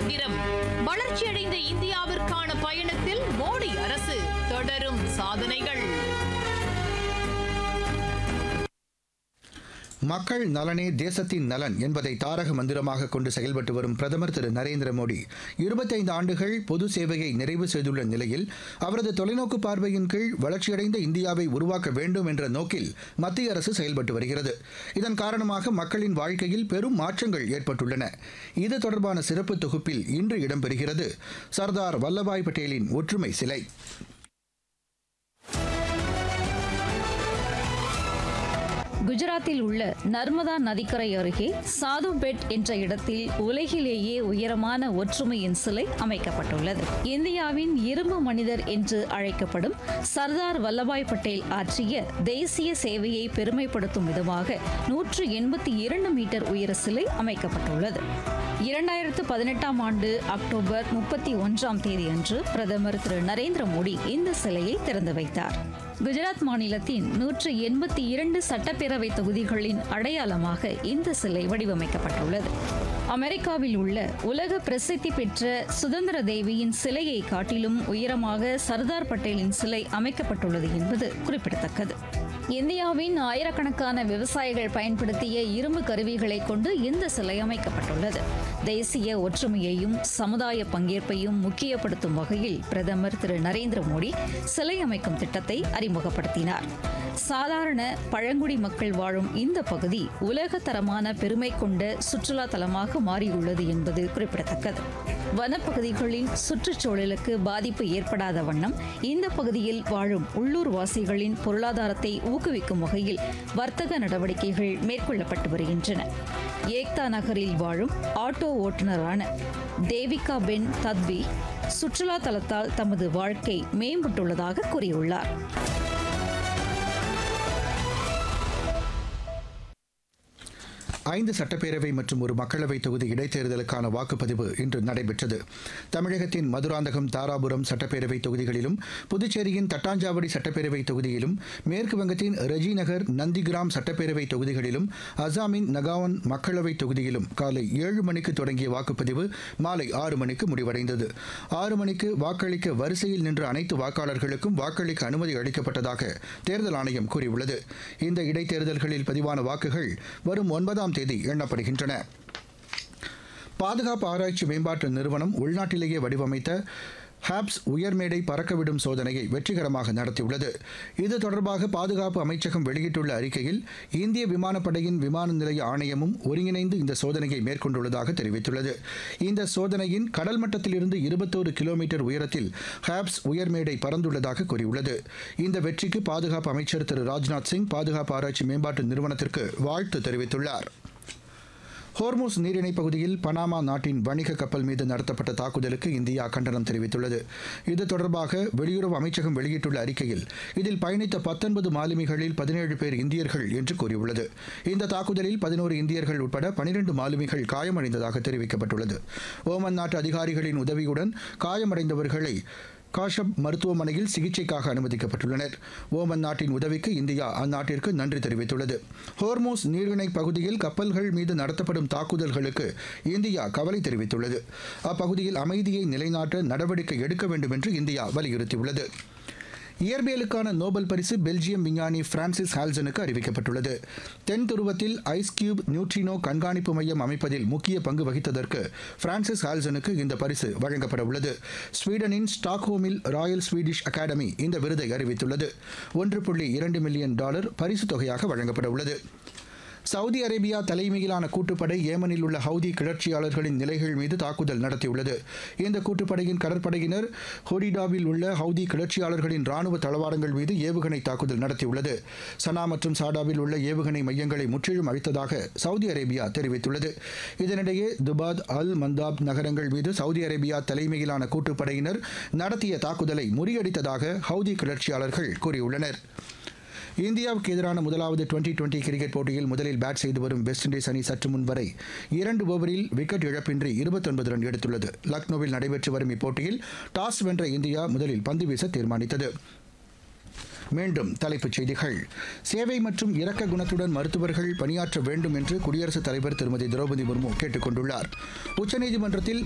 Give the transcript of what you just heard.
மந்திரம் வளர்ச்சியடைந்த இந்தியாவிற்கான பயணத்தில் மோடி அரசு தொடரும் சாதனைகள் மக்கள் நலனே தேசத்தின் நலன் என்பதை தாரக மந்திரமாக கொண்டு செயல்பட்டு வரும் பிரதமர் திரு நரேந்திர மோடி இருபத்தைந்து ஆண்டுகள் பொது சேவையை நிறைவு செய்துள்ள நிலையில் அவரது தொலைநோக்கு பார்வையின் கீழ் வளர்ச்சியடைந்த இந்தியாவை உருவாக்க வேண்டும் என்ற நோக்கில் மத்திய அரசு செயல்பட்டு வருகிறது இதன் காரணமாக மக்களின் வாழ்க்கையில் பெரும் மாற்றங்கள் ஏற்பட்டுள்ளன இது தொடர்பான சிறப்பு தொகுப்பில் இன்று இடம்பெறுகிறது சர்தார் வல்லபாய் பட்டேலின் ஒற்றுமை சிலை குஜராத்தில் உள்ள நர்மதா நதிக்கரை அருகே சாதுபெட் என்ற இடத்தில் உலகிலேயே உயரமான ஒற்றுமையின் சிலை அமைக்கப்பட்டுள்ளது இந்தியாவின் இரும்பு மனிதர் என்று அழைக்கப்படும் சர்தார் வல்லபாய் பட்டேல் ஆற்றிய தேசிய சேவையை பெருமைப்படுத்தும் விதமாக நூற்று எண்பத்தி இரண்டு மீட்டர் உயர சிலை அமைக்கப்பட்டுள்ளது இரண்டாயிரத்து பதினெட்டாம் ஆண்டு அக்டோபர் முப்பத்தி ஒன்றாம் தேதி அன்று பிரதமர் திரு நரேந்திர மோடி இந்த சிலையை திறந்து வைத்தார் குஜராத் மாநிலத்தின் நூற்று எண்பத்தி இரண்டு சட்டப்பேரவை தொகுதிகளின் அடையாளமாக இந்த சிலை வடிவமைக்கப்பட்டுள்ளது அமெரிக்காவில் உள்ள உலக பிரசித்தி பெற்ற சுதந்திர தேவியின் சிலையை காட்டிலும் உயரமாக சர்தார் பட்டேலின் சிலை அமைக்கப்பட்டுள்ளது என்பது குறிப்பிடத்தக்கது இந்தியாவின் ஆயிரக்கணக்கான விவசாயிகள் பயன்படுத்திய இரும்பு கருவிகளை கொண்டு இந்த சிலை அமைக்கப்பட்டுள்ளது தேசிய ஒற்றுமையையும் சமுதாய பங்கேற்பையும் முக்கியப்படுத்தும் வகையில் பிரதமர் திரு நரேந்திர மோடி சிலை அமைக்கும் திட்டத்தை அறிமுகப்படுத்தினார் சாதாரண பழங்குடி மக்கள் வாழும் இந்த பகுதி உலகத்தரமான பெருமை கொண்ட சுற்றுலா தலமாக மாறியுள்ளது என்பது குறிப்பிடத்தக்கது வனப்பகுதிகளின் சுற்றுச்சூழலுக்கு பாதிப்பு ஏற்படாத வண்ணம் இந்த பகுதியில் வாழும் உள்ளூர் வாசிகளின் பொருளாதாரத்தை ஊக்குவிக்கும் வகையில் வர்த்தக நடவடிக்கைகள் மேற்கொள்ளப்பட்டு வருகின்றன ஏக்தா நகரில் வாழும் ஆட்டோ ஓட்டுநரான தேவிகா பென் தத்வி சுற்றுலா தலத்தால் தமது வாழ்க்கை மேம்பட்டுள்ளதாக கூறியுள்ளார் ஐந்து சட்டப்பேரவை மற்றும் ஒரு மக்களவை தொகுதி இடைத்தேர்தலுக்கான வாக்குப்பதிவு இன்று நடைபெற்றது தமிழகத்தின் மதுராந்தகம் தாராபுரம் சட்டப்பேரவை தொகுதிகளிலும் புதுச்சேரியின் தட்டாஞ்சாவடி சட்டப்பேரவை தொகுதியிலும் மேற்கு வங்கத்தின் ரெஜிநகர் நந்திகிராம் சட்டப்பேரவை தொகுதிகளிலும் அசாமின் நகாவன் மக்களவை தொகுதியிலும் காலை ஏழு மணிக்கு தொடங்கிய வாக்குப்பதிவு மாலை ஆறு மணிக்கு முடிவடைந்தது ஆறு மணிக்கு வாக்களிக்க வரிசையில் நின்ற அனைத்து வாக்காளர்களுக்கும் வாக்களிக்க அனுமதி அளிக்கப்பட்டதாக தேர்தல் ஆணையம் கூறியுள்ளது இந்த இடைத்தேர்தல்களில் பதிவான வாக்குகள் வரும் ஒன்பதாம் தேதி எண்ணப்படுகின்றன பாதுகாப்பு ஆராய்ச்சி மேம்பாட்டு நிறுவனம் உள்நாட்டிலேயே வடிவமைத்த ஹாப்ஸ் உயர்மேடை பறக்கவிடும் சோதனையை வெற்றிகரமாக நடத்தியுள்ளது இது தொடர்பாக பாதுகாப்பு அமைச்சகம் வெளியிட்டுள்ள அறிக்கையில் இந்திய விமானப்படையின் விமான நிலைய ஆணையமும் ஒருங்கிணைந்து இந்த சோதனையை மேற்கொண்டுள்ளதாக தெரிவித்துள்ளது இந்த சோதனையின் கடல் மட்டத்திலிருந்து இருபத்தோரு கிலோமீட்டர் உயரத்தில் ஹாப்ஸ் உயர்மேடை பறந்துள்ளதாக கூறியுள்ளது இந்த வெற்றிக்கு பாதுகாப்பு அமைச்சர் திரு ராஜ்நாத் சிங் பாதுகாப்பு ஆராய்ச்சி மேம்பாட்டு நிறுவனத்திற்கு வாழ்த்து தெரிவித்துள்ளார் ஹோர்மூஸ் நீரிணைப் பகுதியில் பனாமா நாட்டின் வணிக கப்பல் மீது நடத்தப்பட்ட தாக்குதலுக்கு இந்தியா கண்டனம் தெரிவித்துள்ளது இது தொடர்பாக வெளியுறவு அமைச்சகம் வெளியிட்டுள்ள அறிக்கையில் இதில் பயணித்த பத்தொன்பது மாலுமிகளில் பதினேழு பேர் இந்தியர்கள் என்று கூறியுள்ளது இந்த தாக்குதலில் பதினோரு இந்தியர்கள் உட்பட பனிரெண்டு மாலுமிகள் காயமடைந்ததாக தெரிவிக்கப்பட்டுள்ளது ஓமன் நாட்டு அதிகாரிகளின் உதவியுடன் காயமடைந்தவர்களை காஷப் மருத்துவமனையில் சிகிச்சைக்காக அனுமதிக்கப்பட்டுள்ளனர் ஓமன் நாட்டின் உதவிக்கு இந்தியா அந்நாட்டிற்கு நன்றி தெரிவித்துள்ளது ஹோர்மோஸ் நீரிணை பகுதியில் கப்பல்கள் மீது நடத்தப்படும் தாக்குதல்களுக்கு இந்தியா கவலை தெரிவித்துள்ளது அப்பகுதியில் அமைதியை நிலைநாட்ட நடவடிக்கை எடுக்க வேண்டும் என்று இந்தியா வலியுறுத்தியுள்ளது இயற்பியலுக்கான நோபல் பரிசு பெல்ஜியம் விஞ்ஞானி பிரான்சிஸ் ஹால்சனுக்கு அறிவிக்கப்பட்டுள்ளது தென் துருவத்தில் ஐஸ் கியூப் நியூட்ரினோ கண்காணிப்பு மையம் அமைப்பதில் முக்கிய பங்கு வகித்ததற்கு பிரான்சிஸ் ஹால்சனுக்கு இந்த பரிசு வழங்கப்பட உள்ளது ஸ்வீடனின் ஸ்டாக்ஹோமில் ராயல் ஸ்வீடிஷ் அகாடமி இந்த விருதை அறிவித்துள்ளது ஒன்று புள்ளி இரண்டு மில்லியன் டாலர் பரிசு தொகையாக வழங்கப்பட உள்ளது சவுதி அரேபியா தலைமையிலான கூட்டுப்படை ஏமனில் உள்ள ஹவுதி கிளர்ச்சியாளர்களின் நிலைகள் மீது தாக்குதல் நடத்தியுள்ளது இந்த கூட்டுப்படையின் கடற்படையினர் ஹொடிடாவில் உள்ள ஹவுதி கிளர்ச்சியாளர்களின் ராணுவ தளவாடங்கள் மீது ஏவுகணை தாக்குதல் நடத்தியுள்ளது சனா மற்றும் சாடாவில் உள்ள ஏவுகணை மையங்களை முற்றிலும் அழித்ததாக சவுதி அரேபியா தெரிவித்துள்ளது இதனிடையே துபாத் அல் மந்தாப் நகரங்கள் மீது சவுதி அரேபியா தலைமையிலான கூட்டுப்படையினர் நடத்திய தாக்குதலை முறியடித்ததாக ஹவுதி கிளர்ச்சியாளர்கள் கூறியுள்ளனர் இந்தியாவுக்கு எதிரான முதலாவது டுவெண்டி டுவெண்டி கிரிக்கெட் போட்டியில் முதலில் பேட் செய்து வரும் வெஸ்ட் இண்டீஸ் அணி சற்று முன் வரை இரண்டு ஓவரில் விக்கெட் இழப்பின்றி இருபத்தொன்பது ரன் எடுத்துள்ளது லக்னோவில் நடைபெற்று வரும் இப்போட்டியில் டாஸ் வென்ற இந்தியா முதலில் பந்து வீச தீர்மானித்தது மீண்டும் தலைப்புச் செய்திகள் சேவை மற்றும் இரக்க குணத்துடன் மருத்துவர்கள் பணியாற்ற வேண்டும் என்று குடியரசுத் தலைவர் திருமதி திரௌபதி முர்மு கேட்டுக் கொண்டுள்ளார் உச்சநீதிமன்றத்தில்